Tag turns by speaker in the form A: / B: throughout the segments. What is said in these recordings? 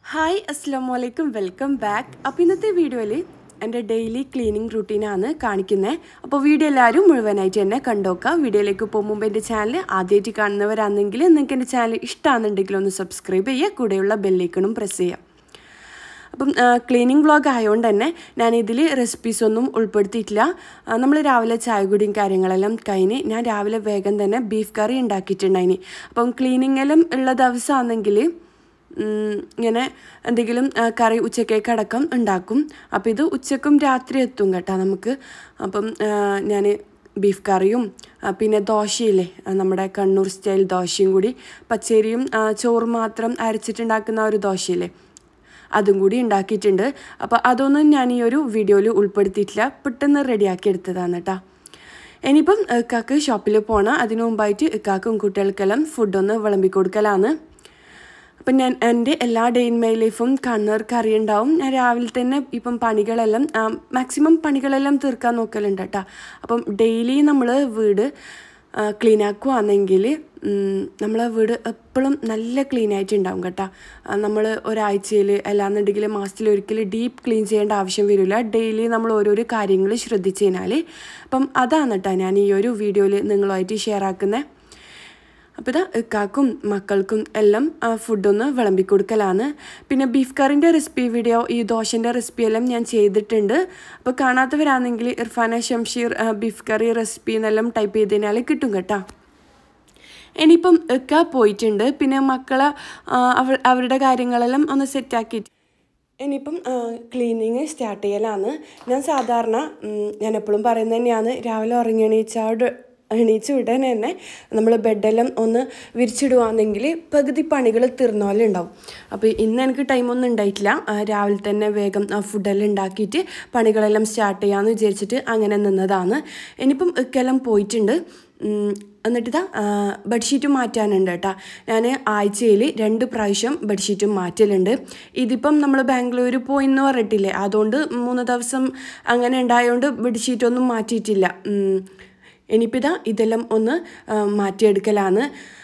A: hi അസ്സാം വലൈക്കും welcome back അപ്പോൾ ഇന്നത്തെ വീഡിയോയിൽ എൻ്റെ ഡെയിലി ക്ലീനിങ് റുട്ടീനാണ് കാണിക്കുന്നത് അപ്പോൾ വീഡിയോ എല്ലാവരും മുഴുവനായിട്ട് തന്നെ കണ്ടോക്കുക വീഡിയോയിലേക്ക് പോകും മുമ്പ് എൻ്റെ ചാനൽ ആദ്യമായിട്ട് കാണുന്നവരാണെങ്കിൽ നിങ്ങൾക്ക് എൻ്റെ ചാനൽ ഇഷ്ടമാണെന്നുണ്ടെങ്കിൽ ഒന്ന് സബ്സ്ക്രൈബ് ചെയ്യുക കൂടെയുള്ള ബെല്ലൈക്കണും പ്രസ് ചെയ്യുക അപ്പം ക്ലീനിങ് വ്ളോഗ് ആയതുകൊണ്ട് തന്നെ ഞാൻ ഇതിൽ റെസിപ്പീസ് ഒന്നും ഉൾപ്പെടുത്തിയിട്ടില്ല നമ്മൾ രാവിലെ ചായ കുടിയും കാര്യങ്ങളെല്ലാം കഴിഞ്ഞ് ഞാൻ രാവിലെ വേഗം തന്നെ ബീഫ് കറി ഉണ്ടാക്കിയിട്ടുണ്ടായിനി അപ്പം ക്ലീനിങ് എല്ലാം ഉള്ള ദിവസമാണെങ്കിൽ ഇങ്ങനെ എന്തെങ്കിലും കറി ഉച്ചക്കേക്ക് അടക്കം ഉണ്ടാക്കും അപ്പോൾ ഇത് ഉച്ചക്കും രാത്രി എത്തും കേട്ടോ നമുക്ക് അപ്പം ഞാൻ ബീഫ് കറിയും പിന്നെ ദോശയില്ലേ നമ്മുടെ കണ്ണൂർ സ്റ്റൈൽ ദോശയും കൂടി പച്ചരിയും ചോറ് മാത്രം അരച്ചിട്ടുണ്ടാക്കുന്ന ഒരു ദോശയില്ലേ അതും കൂടി ഉണ്ടാക്കിയിട്ടുണ്ട് അപ്പോൾ അതൊന്നും ഞാൻ ഈ ഒരു വീഡിയോയിൽ ഉൾപ്പെടുത്തിയിട്ടില്ല പെട്ടെന്ന് റെഡിയാക്കി എടുത്തതാണ് കേട്ടോ ഇനിയിപ്പം ഇക്കാക്ക് ഷോപ്പിൽ പോകണം അതിനു മുമ്പായിട്ട് ഇക്കാക്കും കുട്ടികൾക്കെല്ലാം ഫുഡൊന്ന് വിളമ്പി കൊടുക്കലാണ് അപ്പം ഞാൻ എൻ്റെ എല്ലാ ഡേ ഇൻ മൈ ലൈഫും കാണുന്നവർക്ക് അറിയുണ്ടാവും ഞാൻ രാവിലെ തന്നെ ഇപ്പം പണികളെല്ലാം മാക്സിമം പണികളെല്ലാം തീർക്കാൻ നോക്കലുണ്ട് കേട്ടോ അപ്പം ഡെയിലി നമ്മൾ വീട് ക്ലീൻ ആക്കുകയാണെങ്കിൽ നമ്മളെ വീട് എപ്പോഴും നല്ല ക്ലീൻ ആയിട്ടുണ്ടാവും കേട്ടോ നമ്മൾ ഒരാഴ്ചയിൽ അല്ലാന്നുണ്ടെങ്കിൽ മാസത്തിൽ ഒരിക്കൽ ഡീപ്പ് ക്ലീൻ ചെയ്യേണ്ട ആവശ്യം വരില്ല ഡെയിലി നമ്മൾ ഓരോരോ കാര്യങ്ങൾ ശ്രദ്ധിച്ചു കഴിഞ്ഞാൽ അപ്പം അതാണ് കേട്ടോ ഞാൻ ഈ ഒരു വീഡിയോയിൽ നിങ്ങളുമായിട്ട് ഷെയർ ആക്കുന്നത് അപ്പോൾ ഇതാ ഇക്കാക്കും മക്കൾക്കും എല്ലാം ഫുഡൊന്ന് വിളമ്പി കൊടുക്കലാണ് പിന്നെ ബീഫ് കറിൻ്റെ റെസിപ്പി വീഡിയോ ഈ ദോശൻ്റെ റെസിപ്പി എല്ലാം ഞാൻ ചെയ്തിട്ടുണ്ട് അപ്പോൾ കാണാത്തവരാണെങ്കിൽ Irfana Shamsheer beef curry recipe എന്നെല്ലാം ടൈപ്പ് ചെയ്ത് കഴിഞ്ഞാൽ കിട്ടും കേട്ടോ ഇനിയിപ്പം ഇക്ക പോയിട്ടുണ്ട് പിന്നെ മക്കളെ അവ അവരുടെ കാര്യങ്ങളെല്ലാം ഒന്ന് സെറ്റാക്കിയിട്ട് ഇനിയിപ്പം ക്ലീനിങ് സ്റ്റാർട്ട് ചെയ്യലാണ് ഞാൻ സാധാരണ ഞാൻ എപ്പോഴും പറയുന്നത് തന്നെയാണ് രാവിലെ ഉറങ്ങി എണീച്ചാട് എണീച്ച് ഉടനെ തന്നെ നമ്മൾ ബെഡെല്ലാം ഒന്ന് വിരിച്ചിടുവാണെങ്കിൽ പകുതി പണികൾ തീർന്നോലെ ഉണ്ടാവും അപ്പോൾ ഇന്ന് എനിക്ക് ടൈമൊന്നും ഉണ്ടായിട്ടില്ല രാവിലെ തന്നെ വേഗം ഫുഡെല്ലാം ഉണ്ടാക്കിയിട്ട് പണികളെല്ലാം സ്റ്റാർട്ട് ചെയ്യാമെന്ന് വിചാരിച്ചിട്ട് അങ്ങനെ നിന്നതാണ് ഇനിയിപ്പം ഇക്കെല്ലാം പോയിട്ടുണ്ട് എന്നിട്ടിതാ ബെഡ്ഷീറ്റ് മാറ്റാനുണ്ട് കേട്ടോ ഞാൻ ആഴ്ചയിൽ രണ്ട് പ്രാവശ്യം ബെഡ്ഷീറ്റ് മാറ്റലുണ്ട് ഇതിപ്പം നമ്മൾ ബാംഗ്ലൂർ പോയിന്ന് പറഞ്ഞിട്ടില്ലേ അതുകൊണ്ട് മൂന്ന് ദിവസം അങ്ങനെ ഉണ്ടായതുകൊണ്ട് ബെഡ്ഷീറ്റൊന്നും മാറ്റിയിട്ടില്ല ഇനിയിപ്പോൾ ഇതാ ഇതെല്ലാം ഒന്ന് മാറ്റിയെടുക്കലാണ്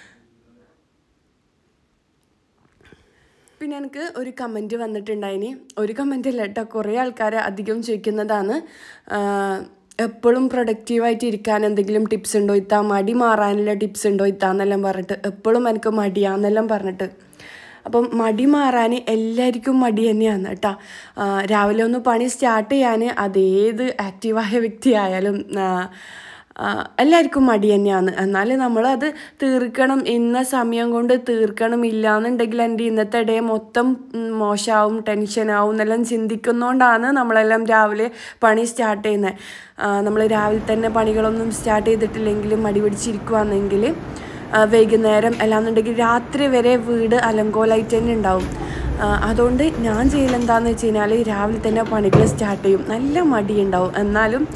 A: പിന്നെ എനിക്ക് ഒരു കമൻറ്റ് വന്നിട്ടുണ്ടായിനി ഒരു കമൻ്റ് അല്ല കേട്ടോ കുറേ ആൾക്കാർ അധികം ചോദിക്കുന്നതാണ് എപ്പോഴും പ്രൊഡക്റ്റീവായിട്ട് ഇരിക്കാൻ എന്തെങ്കിലും ടിപ്സ് ഉണ്ടോ ഇത്താ മടി മാറാനുള്ള ടിപ്സ് ഉണ്ടോ ഇത്താന്നെല്ലാം പറഞ്ഞിട്ട് എപ്പോഴും എനിക്ക് മടിയാന്നെല്ലാം പറഞ്ഞിട്ട് അപ്പം മടി മാറാൻ എല്ലാവർക്കും മടി തന്നെയാണ് കേട്ടോ രാവിലെ ഒന്ന് പണി സ്റ്റാർട്ട് ചെയ്യാൻ അതേത് ആക്റ്റീവായ വ്യക്തിയായാലും എല്ലാവർക്കും മടി തന്നെയാണ് എന്നാൽ നമ്മളത് തീർക്കണം ഇന്ന സമയം കൊണ്ട് തീർക്കണം ഇല്ലാന്നുണ്ടെങ്കിൽ എൻ്റെ ഇന്നത്തെ ഡേ മൊത്തം മോശമാവും ടെൻഷനാവും എന്നെല്ലാം ചിന്തിക്കുന്നതുകൊണ്ടാണ് നമ്മളെല്ലാം രാവിലെ പണി സ്റ്റാർട്ട് ചെയ്യുന്നത് നമ്മൾ രാവിലെ തന്നെ പണികളൊന്നും സ്റ്റാർട്ട് ചെയ്തിട്ടില്ലെങ്കിൽ മടി പിടിച്ചിരിക്കുകയാണെങ്കിൽ വൈകുന്നേരം അല്ലാന്നുണ്ടെങ്കിൽ രാത്രി വരെ വീട് അലങ്കോലായിട്ട് തന്നെ ഉണ്ടാവും അതുകൊണ്ട് ഞാൻ ചെയ്യലെന്താണെന്ന് വെച്ച് കഴിഞ്ഞാൽ രാവിലെ തന്നെ പണികൾ സ്റ്റാർട്ട് ചെയ്യും നല്ല മടിയുണ്ടാവും എന്നാലും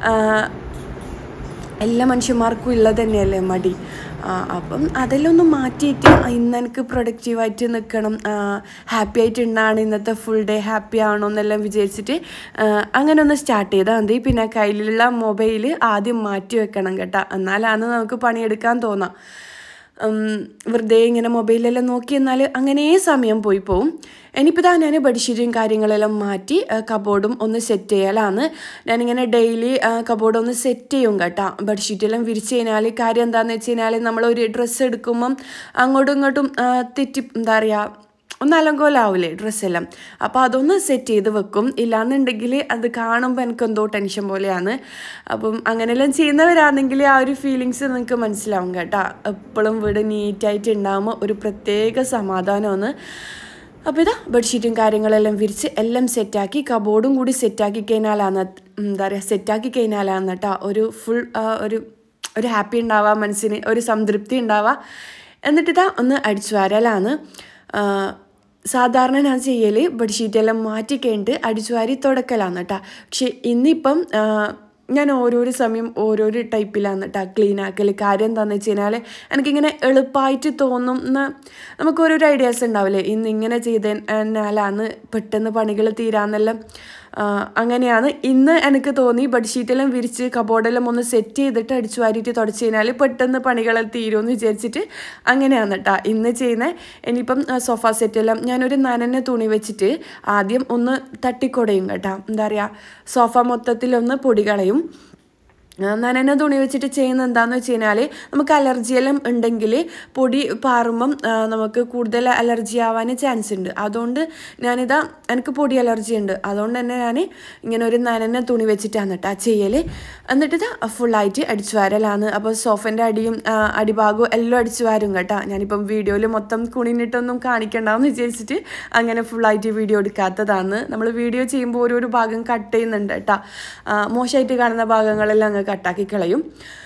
A: എല്ലാ മനുഷ്യന്മാർക്കും ഉള്ളത് തന്നെയല്ലേ മടി അപ്പം അതെല്ലാം ഒന്ന് മാറ്റിയിട്ട് ഇന്ന് എനിക്ക് പ്രൊഡക്റ്റീവായിട്ട് നിൽക്കണം ഹാപ്പി ആയിട്ട് ഉണ്ടാണ് ഇന്നത്തെ ഫുൾ ഡേ ഹാപ്പി ആണോ എന്നെല്ലാം വിചാരിച്ചിട്ട് അങ്ങനെ ഒന്ന് സ്റ്റാർട്ട് ചെയ്താൽ മതി പിന്നെ കയ്യിലുള്ള മൊബൈൽ ആദ്യം മാറ്റി വെക്കണം കേട്ടോ എന്നാലാണ് നമുക്ക് പണിയെടുക്കാൻ തോന്നാം വെറുതെ ഇങ്ങനെ മൊബൈലെല്ലാം നോക്കി എന്നാൽ അങ്ങനെ സമയം പോയി പോവും ഇനിയിപ്പോൾ ഇതാ ഞാൻ ബെഡ്ഷീറ്റും കാര്യങ്ങളെല്ലാം മാറ്റി കബോർഡും ഒന്ന് സെറ്റ് ചെയ്യലാണ് ഞാനിങ്ങനെ ഡെയിലി കബോർഡ് ഒന്ന് സെറ്റ് ചെയ്യും കേട്ടോ ബെഡ്ഷീറ്റെല്ലാം വിരിച്ച് കഴിഞ്ഞാൽ കാര്യം എന്താണെന്ന് വെച്ച് കഴിഞ്ഞാൽ നമ്മളൊരു ഡ്രസ്സ് എടുക്കുമ്പം അങ്ങോട്ടും ഇങ്ങോട്ടും തെറ്റി എന്താ പറയുക ഒന്ന് അലങ്കോലാവില്ലേ ഡ്രസ്സെല്ലാം അപ്പോൾ അതൊന്ന് സെറ്റ് ചെയ്ത് വെക്കും ഇല്ലാന്നുണ്ടെങ്കിൽ അത് കാണുമ്പോൾ എനിക്കെന്തോ ടെൻഷൻ പോലെയാണ് അപ്പം അങ്ങനെയെല്ലാം ചെയ്യുന്നവരാണെങ്കിൽ ആ ഒരു ഫീലിങ്സ് നിങ്ങൾക്ക് മനസ്സിലാവും കേട്ടോ എപ്പോഴും വീട് നീറ്റായിട്ട് ഉണ്ടാകുമ്പോൾ ഒരു പ്രത്യേക സമാധാനമാണ് അപ്പോൾ ഇതാ ബെഡ്ഷീറ്റും കാര്യങ്ങളെല്ലാം വിരിച്ച് എല്ലാം സെറ്റാക്കി കബോർഡും കൂടി സെറ്റാക്കി കഴിഞ്ഞാലാണ് എന്താ പറയുക സെറ്റാക്കി കഴിഞ്ഞാലാണ് കേട്ടോ ഒരു ഫുൾ ഒരു ഒരു ഹാപ്പി ഉണ്ടാവുക മനസ്സിന് ഒരു സംതൃപ്തി ഉണ്ടാവുക എന്നിട്ടിതാ ഒന്ന് അടിച്ചു വരലാണ് സാധാരണ ഞാൻ ചെയ്യൽ ബെഡ്ഷീറ്റെല്ലാം മാറ്റി കഴിഞ്ഞിട്ട് അടിച്ചു വാരി തുടക്കലാണ് കേട്ടോ പക്ഷെ ഇന്നിപ്പം ഞാൻ ഓരോരോ സമയം ഓരോരോ ടൈപ്പിലാണ് കേട്ടോ ക്ലീൻ ആക്കൽ കാര്യം എന്താണെന്ന് വെച്ച് കഴിഞ്ഞാൽ എനിക്കിങ്ങനെ എളുപ്പമായിട്ട് തോന്നുന്ന നമുക്ക് ഓരോരോ ഐഡിയാസ് ഉണ്ടാവില്ലേ ഇന്ന് ഇങ്ങനെ ചെയ്തതിനാലാണ് പെട്ടെന്ന് പണികൾ തീരാന്നെല്ലാം അങ്ങനെയാണ് ഇന്ന് എനിക്ക് തോന്നി ബെഡ്ഷീറ്റെല്ലാം വിരിച്ച് കബോർഡെല്ലാം ഒന്ന് സെറ്റ് ചെയ്തിട്ട് അടിച്ചു വാരിയിട്ട് തുടച്ച് കഴിഞ്ഞാൽ പെട്ടെന്ന് പണികളെല്ലാം തീരുമെന്ന് വിചാരിച്ചിട്ട് അങ്ങനെയാണ് കേട്ടോ ഇന്ന് ചെയ്യുന്നത് ഇനിയിപ്പം സോഫ സെറ്റെല്ലാം ഞാനൊരു നനഞ്ഞ തുണി വെച്ചിട്ട് ആദ്യം ഒന്ന് തട്ടിക്കൊടയും കേട്ടോ എന്താ പറയുക സോഫ മൊത്തത്തിലൊന്ന് പൊടി കളയും നനന തുണി വെച്ചിട്ട് ചെയ്യുന്ന എന്താണെന്ന് വെച്ച് കഴിഞ്ഞാൽ നമുക്ക് അലർജിയെല്ലാം ഉണ്ടെങ്കിൽ പൊടി പാറുമ്പം നമുക്ക് കൂടുതൽ അലർജി ആവാൻ ചാൻസ് ഉണ്ട് അതുകൊണ്ട് ഞാനിതാ എനിക്ക് പൊടി അലർജി ഉണ്ട് അതുകൊണ്ട് തന്നെ ഞാൻ ഇങ്ങനെ ഒരു നനന തുണി വെച്ചിട്ടാണ് കേട്ടോ ചെയ്യൽ എന്നിട്ട് ഇതാ ഫുള്ളായിട്ട് അടിച്ചു വാരലാണ് അപ്പോൾ സോഫൻ്റെ അടിയും അടിഭാഗവും എല്ലാം അടിച്ചു വാരും കേട്ടോ ഞാനിപ്പം വീഡിയോയിൽ മൊത്തം കുണിനിട്ടൊന്നും കാണിക്കണ്ടെന്ന് വിചാരിച്ചിട്ട് അങ്ങനെ ഫുള്ളായിട്ട് വീഡിയോ എടുക്കാത്തതാണ് നമ്മൾ വീഡിയോ ചെയ്യുമ്പോൾ ഓരോരോ ഭാഗം കട്ട് ചെയ്യുന്നുണ്ട് കേട്ടോ മോശമായിട്ട് കാണുന്ന ഭാഗങ്ങളെല്ലാം അങ്ങ് കട്ടാക്കി കളയും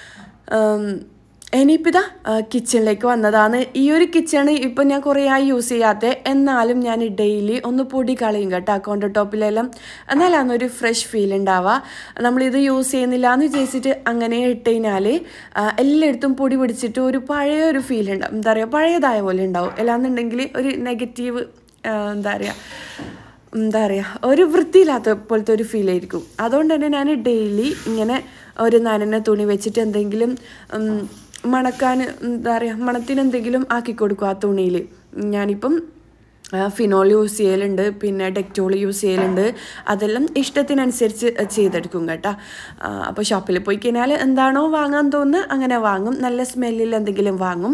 A: ഇനിയിപ്പോൾ ഇതാ കിച്ചണിലേക്ക് വന്നതാണ് ഈ ഒരു കിച്ചണ് ഇപ്പം ഞാൻ കുറേ ആയി യൂസ് ചെയ്യാത്ത എന്നാലും ഞാൻ ഡെയിലി ഒന്ന് പൊടി കളയും കേട്ടോ കൗണ്ടർ ടോപ്പിലെല്ലാം എന്നാലാണ് ഒരു ഫ്രഷ് ഫീൽ ഉണ്ടാവുക നമ്മളിത് യൂസ് ചെയ്യുന്നില്ല എന്ന് വിചാരിച്ചിട്ട് അങ്ങനെ ഇട്ട് കഴിഞ്ഞാൽ എല്ലായിടത്തും പൊടി പിടിച്ചിട്ട് ഒരു പഴയ ഒരു ഫീൽ ഉണ്ടാവും എന്താ പറയുക പഴയതായ പോലെ ഉണ്ടാവും അല്ലാന്നുണ്ടെങ്കിൽ ഒരു നെഗറ്റീവ് എന്താ പറയുക എന്താ പറയുക ഒരു വൃത്തിയില്ലാത്ത പോലത്തെ ഒരു ഫീൽ ആയിരിക്കും അതുകൊണ്ട് തന്നെ ഞാൻ ഡെയിലി ഇങ്ങനെ ഒരു നനന തുണി വെച്ചിട്ട് എന്തെങ്കിലും മണക്കാൻ എന്താ പറയുക മണത്തിന് എന്തെങ്കിലും ആക്കി കൊടുക്കും ആ തുണിയിൽ ഞാനിപ്പം ഫിനോൾ യൂസ് ചെയ്യലുണ്ട് പിന്നെ ഡെക്റ്റോൾ യൂസ് ചെയ്യലുണ്ട് അതെല്ലാം ഇഷ്ടത്തിനനുസരിച്ച് ചെയ്തെടുക്കും കേട്ടോ അപ്പോൾ ഷോപ്പിൽ പോയി കഴിഞ്ഞാൽ എന്താണോ വാങ്ങാൻ തോന്നുന്നത് അങ്ങനെ വാങ്ങും നല്ല സ്മെല്ലിൽ എന്തെങ്കിലും വാങ്ങും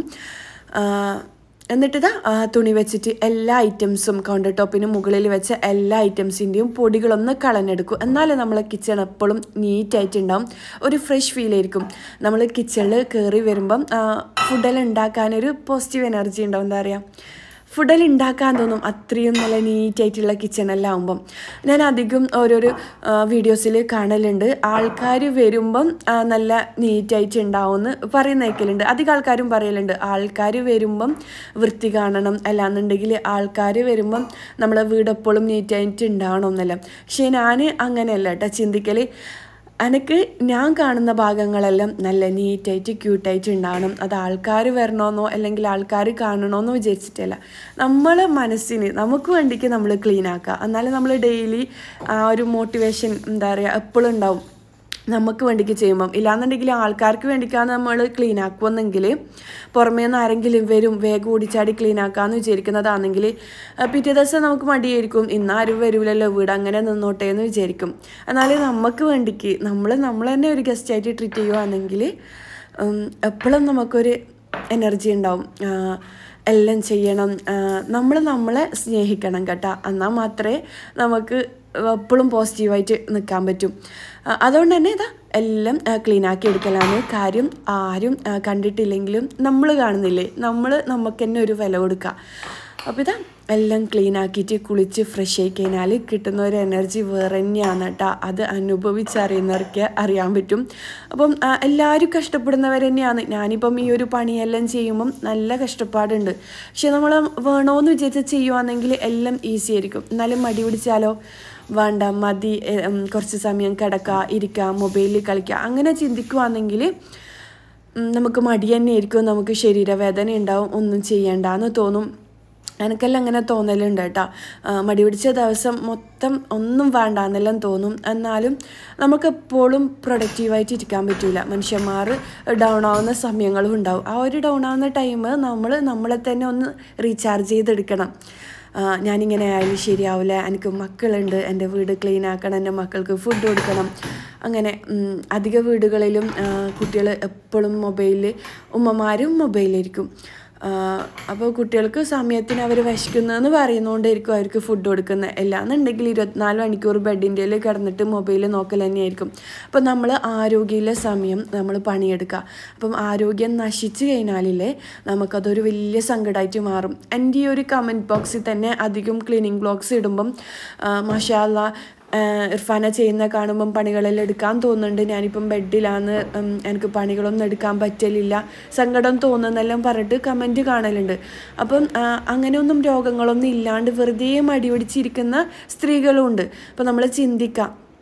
A: എന്നിട്ടിതാ തുണി വെച്ചിട്ട് എല്ലാ ഐറ്റംസും കൗണ്ടർ ടോപ്പിന് മുകളിൽ വെച്ച എല്ലാ ഐറ്റംസിൻ്റെയും പൊടികളൊന്ന് കളഞ്ഞെടുക്കും എന്നാലേ നമ്മളെ കിച്ചൺ എപ്പോഴും നീറ്റായിട്ടുണ്ടാവും ഒരു ഫ്രഷ് ഫീൽ ആയിരിക്കും നമ്മൾ കിച്ചണിൽ കയറി വരുമ്പം ഫുഡെല്ലാം ഉണ്ടാക്കാനൊരു പോസിറ്റീവ് എനർജി ഉണ്ടാവും എന്താ പറയുക ഫുഡെല്ലാം ഉണ്ടാക്കാൻ തോന്നും അത്രയും നല്ല നീറ്റായിട്ടുള്ള കിച്ചണെല്ലാം ആകുമ്പം ഞാൻ അധികം ഓരോരോ വീഡിയോസിൽ കാണലുണ്ട് ആൾക്കാർ വരുമ്പം നല്ല നീറ്റായിട്ട് ഉണ്ടാവുമെന്ന് പറയുന്നേക്കലുണ്ട് അധികം ആൾക്കാരും പറയലുണ്ട് ആൾക്കാർ വരുമ്പം വൃത്തി കാണണം അല്ലാന്നുണ്ടെങ്കിൽ ആൾക്കാർ വരുമ്പം നമ്മളെ വീട് എപ്പോഴും നീറ്റായിട്ട് ഉണ്ടാവണം എന്നല്ല പക്ഷേ ഞാൻ അങ്ങനെയല്ല കേട്ടോ ചിന്തിക്കൽ എനിക്ക് ഞാൻ കാണുന്ന ഭാഗങ്ങളെല്ലാം നല്ല നീറ്റായിട്ട് ക്യൂട്ടായിട്ട് ഉണ്ടാവണം അത് ആൾക്കാർ വരണമെന്നോ അല്ലെങ്കിൽ ആൾക്കാർ കാണണമെന്നോ വിചാരിച്ചിട്ടല്ല നമ്മൾ മനസ്സിന് നമുക്ക് വേണ്ടിക്ക് നമ്മൾ ക്ലീൻ ആക്കുക എന്നാലും നമ്മൾ ഡെയിലി ആ ഒരു മോട്ടിവേഷൻ എന്താ പറയുക എപ്പോഴും ഉണ്ടാവും നമുക്ക് വേണ്ടിക്ക് ചെയ്യുമ്പം ഇല്ലാന്നുണ്ടെങ്കിൽ ആൾക്കാർക്ക് വേണ്ടിക്കാണ് നമ്മൾ ക്ലീൻ ആക്കുമെന്നെങ്കിൽ പുറമേ നിന്ന് ആരെങ്കിലും വരും വേഗം ഓടിച്ചാടി ക്ലീൻ ആക്കാമെന്ന് വിചാരിക്കുന്നതാണെങ്കിൽ പിറ്റേ ദിവസം നമുക്ക് മടിയായിരിക്കും ഇന്ന് ആരും വരൂലല്ലോ വീട് അങ്ങനെ നിന്നോട്ടെ എന്ന് വിചാരിക്കും എന്നാൽ നമുക്ക് വേണ്ടിക്ക് നമ്മൾ നമ്മൾ തന്നെ ഒരു ഗസ്റ്റായിട്ട് ട്രീറ്റ് ചെയ്യുകയാണെങ്കിൽ എപ്പോഴും നമുക്കൊരു എനർജി ഉണ്ടാവും എല്ലാം ചെയ്യണം നമ്മൾ നമ്മളെ സ്നേഹിക്കണം കേട്ടോ എന്നാൽ മാത്രമേ നമുക്ക് എപ്പോഴും പോസിറ്റീവായിട്ട് നിൽക്കാൻ പറ്റും അതുകൊണ്ട് തന്നെ ഇതാ എല്ലാം ക്ലീൻ ആക്കി എടുക്കലാണ് കാര്യം ആരും കണ്ടിട്ടില്ലെങ്കിലും നമ്മൾ കാണുന്നില്ലേ നമ്മൾ നമുക്ക് തന്നെ ഒരു വില കൊടുക്കുക അപ്പോൾ ഇതാ എല്ലാം ക്ലീൻ ആക്കിയിട്ട് കുളിച്ച് ഫ്രഷ് ആയി കഴിഞ്ഞാൽ കിട്ടുന്ന ഒരു എനർജി വേറെ തന്നെയാണ് കേട്ടോ അത് അനുഭവിച്ചറിയുന്നവർക്ക് അറിയാൻ പറ്റും അപ്പം എല്ലാവരും കഷ്ടപ്പെടുന്നവർ തന്നെയാണ് ഞാനിപ്പം ഈ ഒരു പണിയെല്ലാം ചെയ്യുമ്പം നല്ല കഷ്ടപ്പാടുണ്ട് പക്ഷെ നമ്മൾ വേണമെന്ന് വിചാരിച്ച് ചെയ്യുവാണെങ്കിൽ എല്ലാം ഈസി ആയിരിക്കും എന്നാലും മടി പിടിച്ചാലോ വേണ്ട മതി കുറച്ച് സമയം കിടക്കുക ഇരിക്കുക മൊബൈലിൽ കളിക്കുക അങ്ങനെ ചിന്തിക്കുവാണെങ്കിൽ നമുക്ക് മടി തന്നെ ആയിരിക്കും നമുക്ക് ശരീരവേദന ഉണ്ടാവും ഒന്നും ചെയ്യണ്ടെന്ന് തോന്നും എനിക്കെല്ലാം അങ്ങനെ തോന്നലുണ്ട് കേട്ടോ മടി പിടിച്ച ദിവസം മൊത്തം ഒന്നും വേണ്ടാന്നെല്ലാം തോന്നും എന്നാലും നമുക്കെപ്പോഴും പ്രൊഡക്റ്റീവായിട്ട് ഇരിക്കാൻ പറ്റില്ല മനുഷ്യന്മാർ ഡൗൺ ആവുന്ന സമയങ്ങളും ഉണ്ടാവും ആ ഒരു ഡൗൺ ആവുന്ന ടൈം നമ്മൾ നമ്മളെ തന്നെ ഒന്ന് റീചാർജ് ചെയ്തെടുക്കണം ഞാനിങ്ങനെ ആയാലും ശരിയാവില്ല എനിക്ക് മക്കളുണ്ട് എൻ്റെ വീട് ക്ലീൻ ആക്കണം എൻ്റെ മക്കൾക്ക് ഫുഡ് കൊടുക്കണം അങ്ങനെ അധിക വീടുകളിലും കുട്ടികൾ എപ്പോഴും മൊബൈലിൽ ഉമ്മമാരും മൊബൈലിലിരിക്കും അപ്പോൾ കുട്ടികൾക്ക് സമയത്തിന് അവർ വിശക്കുന്നതെന്ന് പറയുന്നതുകൊണ്ടായിരിക്കും അവർക്ക് ഫുഡ് കൊടുക്കുന്നത് എല്ലാന്നുണ്ടെങ്കിൽ ഇരുപത്തിനാല് മണിക്കൂർ ബെഡിൻ്റെ കിടന്നിട്ട് മൊബൈൽ നോക്കൽ തന്നെയായിരിക്കും അപ്പം നമ്മൾ ആരോഗ്യമുള്ള സമയം നമ്മൾ പണിയെടുക്കുക അപ്പം ആരോഗ്യം നശിച്ചു കഴിഞ്ഞാലില്ലേ നമുക്കതൊരു വലിയ സങ്കടമായിട്ട് മാറും എൻ്റെ ഈ ഒരു കമൻറ്റ് ബോക്സിൽ തന്നെ അധികം ക്ലീനിങ് ബ്ലോഗ്സ് ഇടുമ്പം മഷാല്ല ഇർഫാന ചെയ്യുന്ന കാണുമ്പം പണികളെല്ലാം എടുക്കാൻ തോന്നുന്നുണ്ട് ഞാനിപ്പം ബെഡിലാണ് എനിക്ക് പണികളൊന്നും എടുക്കാൻ പറ്റലില്ല സങ്കടം തോന്നുന്നെല്ലാം പറഞ്ഞിട്ട് കമൻറ്റ് കാണലുണ്ട് അപ്പം അങ്ങനെയൊന്നും രോഗങ്ങളൊന്നും ഇല്ലാണ്ട് വെറുതെ മടി പിടിച്ചിരിക്കുന്ന സ്ത്രീകളും ഉണ്ട് അപ്പം നമ്മൾ ചിന്തിക്കാം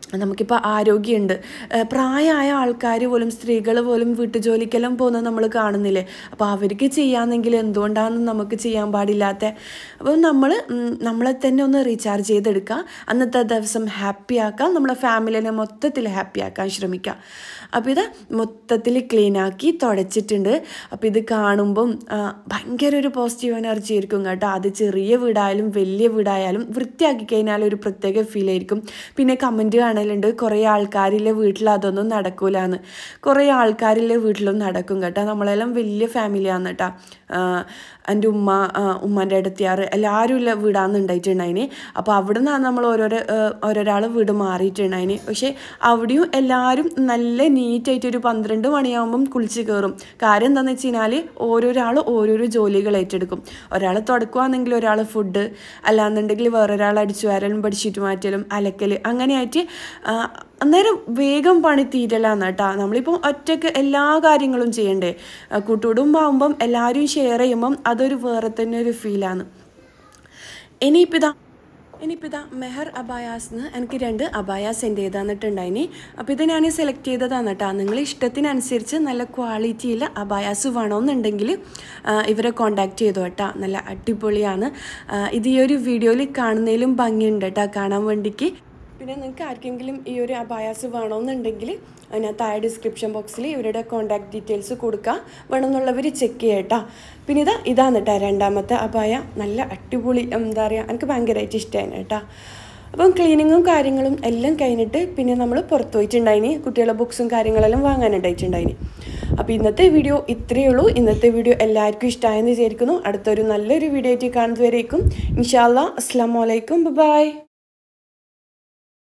A: നമുക്കിപ്പോൾ ആരോഗ്യമുണ്ട് ഏഹ് പ്രായമായ ആൾക്കാർ പോലും സ്ത്രീകൾ പോലും വീട്ടുജോലിക്കെല്ലാം പോകുന്നത് നമ്മൾ കാണുന്നില്ലേ അപ്പോൾ അവർക്ക് ചെയ്യാമെന്നെങ്കിൽ എന്തുകൊണ്ടാണ് നമുക്ക് ചെയ്യാൻ പാടില്ലാത്ത അപ്പോൾ നമ്മൾ നമ്മളെ തന്നെ ഒന്ന് റീചാർജ് ചെയ്തെടുക്കുക അന്നത്തെ ദിവസം ഹാപ്പി ആക്കാം നമ്മളെ ഫാമിലിനെ മൊത്തത്തിൽ ഹാപ്പി ആക്കാൻ ശ്രമിക്കുക അപ്പോൾ ഇത് മൊത്തത്തിൽ ക്ലീൻ ആക്കി തുടച്ചിട്ടുണ്ട് അപ്പോൾ ഇത് കാണുമ്പം ആ, ഭയങ്കര ഒരു പോസിറ്റീവ് എനർജി ആയിരിക്കും കേട്ടോ അത് ചെറിയ വീടായാലും വലിയ വീടായാലും വൃത്തിയാക്കി കഴിഞ്ഞാൽ ഒരു പ്രത്യേക ഫീൽ ആയിരിക്കും പിന്നെ കമൻറ്റ് കാണലുണ്ട് കുറേ ആൾക്കാരിലെ വീട്ടിൽ അതൊന്നും നടക്കൂലെന്ന് കുറേ ആൾക്കാരിലെ വീട്ടിലും നടക്കും കേട്ടോ നമ്മളെല്ലാം വലിയ ഫാമിലിയാണ് കേട്ടോ എൻ്റെ ഉമ്മ ആ, ഉമ്മാൻ്റെ അടുത്തിയാറ് എല്ലാവരും ഇല്ല വീടാന്ന് ഉണ്ടായിട്ടുണ്ടായിന് അപ്പോൾ അവിടെ നിന്നാണ് നമ്മൾ ഓരോരോ ഓരോരാൾ വീട് മാറിയിട്ടുണ്ടായിന് പക്ഷേ അവിടെയും എല്ലാവരും നല്ല നീറ്റായിട്ട് ഒരു പന്ത്രണ്ട് മണിയാകുമ്പം കുളിച്ച് കയറും കാര്യം എന്താണെന്ന് വെച്ച് കഴിഞ്ഞാൽ ഓരോരാൾ ഓരോരോ ജോലികൾ ഏറ്റെടുക്കും ഒരാൾ തുടക്കുവാണെങ്കിൽ ഒരാൾ ഫുഡ് അല്ലാന്നുണ്ടെങ്കിൽ വേറൊരാൾ അടിച്ചു വാരലും പഠിച്ചിട്ട് മാറ്റലും അലക്കൽ അങ്ങനെയായിട്ട് ആ, അന്നേരം വേഗം പണി തീരലാന്ന് കേട്ടോ നമ്മളിപ്പം ഒറ്റയ്ക്ക് എല്ലാ കാര്യങ്ങളും ചെയ്യണ്ടേ ആ, കൂട്ടുകുടുംബാകുമ്പം എല്ലാവരും ഷെയർ ചെയ്യുമ്പം അതൊരു വേറെ തന്നെ ഒരു ഫീലാണ് ഇനിയിപ്പോൾ ഇതാ ഇനിയിപ്പോൾ ഇതാ മെഹർ അബായാസ്ന്ന് എനിക്ക് രണ്ട് അബായാസ് എൻ്റെ ചെയ്താന്നിട്ടുണ്ടായിനി അപ്പോൾ ഇത് ഞാൻ സെലക്ട് ചെയ്തതാണ് കേട്ടോ നിങ്ങൾ ഇഷ്ടത്തിനനുസരിച്ച് നല്ല ക്വാളിറ്റിയിൽ അബായാസ് വേണമെന്നുണ്ടെങ്കിൽ ആ, ഇവരെ കോണ്ടാക്ട് ചെയ്തു കേട്ടോ നല്ല അടിപൊളിയാണ് ആ, ഇത് ഈ ഒരു വീഡിയോയിൽ കാണുന്നതിലും ഭംഗിയുണ്ട് കേട്ടോ കാണാൻ വേണ്ടിക്ക് പിന്നെ നിങ്ങൾക്ക് ആർക്കെങ്കിലും ഈ ഒരു അബായാസ് വേണമെന്നുണ്ടെങ്കിൽ ഞാൻ താഴെ ഡിസ്ക്രിപ്ഷൻ ബോക്സിൽ ഇവരുടെ കോൺടാക്ട് ഡീറ്റെയിൽസ് കൊടുക്കുക വേണമെന്നുള്ളവർ ചെക്ക് ചെയ്യട്ടോ പിന്നെ ഇതാ ഇതാണ് കേട്ടോ രണ്ടാമത്തെ അബായ നല്ല അടിപൊളി എന്താ പറയുക എനിക്ക് ഭയങ്കരമായിട്ട് ഇഷ്ടമാണ് കേട്ടോ അപ്പം ക്ലീനിങ്ങും കാര്യങ്ങളും എല്ലാം കഴിഞ്ഞിട്ട് പിന്നെ നമ്മൾ പുറത്ത് പോയിട്ടുണ്ടായിനി കുട്ടികളുടെ ബുക്സും കാര്യങ്ങളെല്ലാം വാങ്ങാനുണ്ടായിട്ടുണ്ടായിനി അപ്പോൾ ഇന്നത്തെ വീഡിയോ ഇത്രയേ ഉള്ളൂ ഇന്നത്തെ വീഡിയോ എല്ലാവർക്കും ഇഷ്ടമായെന്ന് വിചാരിക്കുന്നു അടുത്തൊരു നല്ലൊരു വീഡിയോ ആയിട്ട് കാണുന്നതുവരേക്കും ഇൻഷാല്ലാ അസ്സാം വലൈക്കും ബൈ